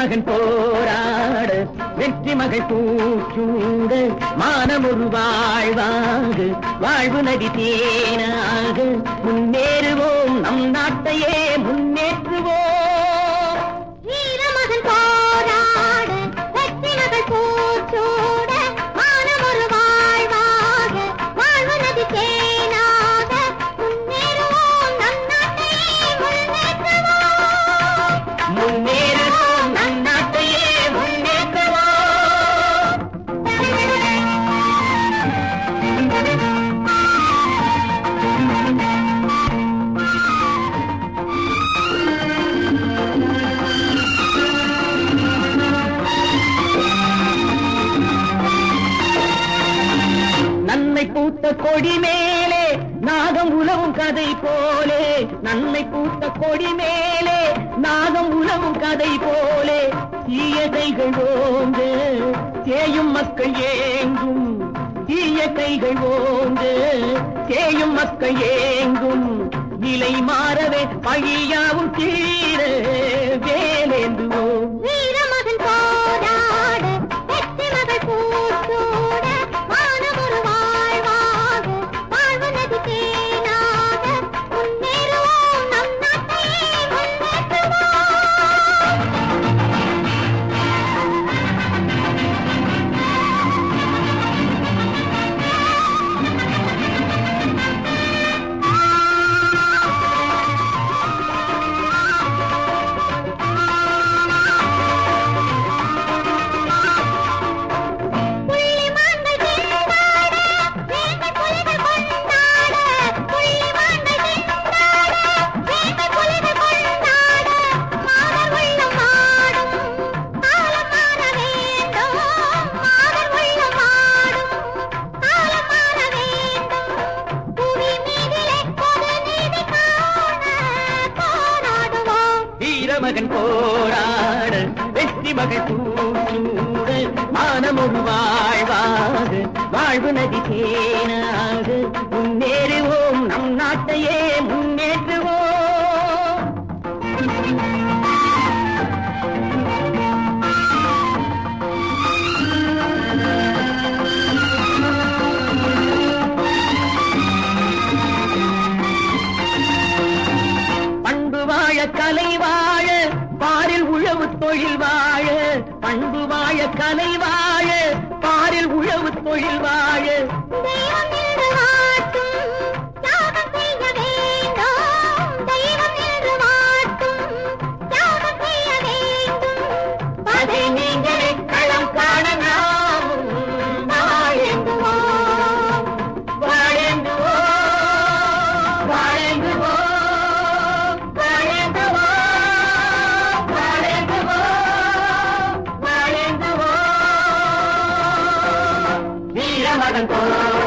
வீரமகன் போராட வெற்றி மகள் பூச்சூட மானமொரு வாழ்வாக வாழ்வு நதி தேனாக முன்னேறுவோம் நம் நாட்டையே முன்னேற்றுவோம் வீரமகன் போராட வெற்றி மகள் பூச்சூட மானமொரு வாழ்வாக வாழ்வு நதி தேனாக முன்னேறுவோம் நம் நாட்டையே முன்னேற்றுவோம் முன்னேறுவோம் நம் நாட்டையே முன்னேற்றுவோம் நன்மை பூத்த கொடி மேலே நாகம் உலவும் கதை போலே நன்மை பூத்த கொடி மேலே நாகம் உலவும் கதை போலே தீய கைகள் ஓங்கு தேயும் மக்கள் ஏங்கும் தீய கைகள் ஓங்கு தேயும் மக்கள் ஏங்கும் நிலை மாறவே பழியாவும் தீர வேலேந்துவோம் வீரமகன் போராட வெற்றி மகள் பூச்சூட மானமொரு வாழ்வாக வாழ்வு நதி தேனாக முன்னேறுவோம் நம் நாட்டையே முன்னேற்றுவோம் புள்ளிமான்கள் திண்டாட, வேங்கை புலிகள் கொண்டாட. புள்ளிமான்கள் திண்டாட, வேங்கை புலிகள் கொண்டாட. மாதர் உள்ளம் ஆடும், காலம் மாற வேண்டும். மாதர் உள்ளம் ஆடும், காலம் மாற வேண்டும். புவி மீதிலே பொது நீதி காண போராடுவோம் வீரமகன் போராட வெற்றி மகள் பூச்சூட மானமொரு வாழ்வாக வாழ்வு நதி தேனாக முன்னேறுவோம் நம் நாட்டையே முன்னேற்றுவோம் பண்பு வாழ கலை வாழ பாரில் உழவு தொழில் வாழ பண்பு வாழ கலை வாழ பாரில் உழவு தொழில் வாழ தெய்வம் என்று வாட்டும் தியாகம் செய்ய வேண்டும் தெய்வம் என்று வாட்டும் தியாகம் செய்ய வேண்டும் அதை நீங்களே களம் காண நாமும் வாழ்ந்துவோம் வாழ்ந்துவோம் வாழ்ந்துவோம் வாழ்ந்துவோம் வாழ்ந்துவோம் வாழ்ந்துவோம் வீரமகன் போராட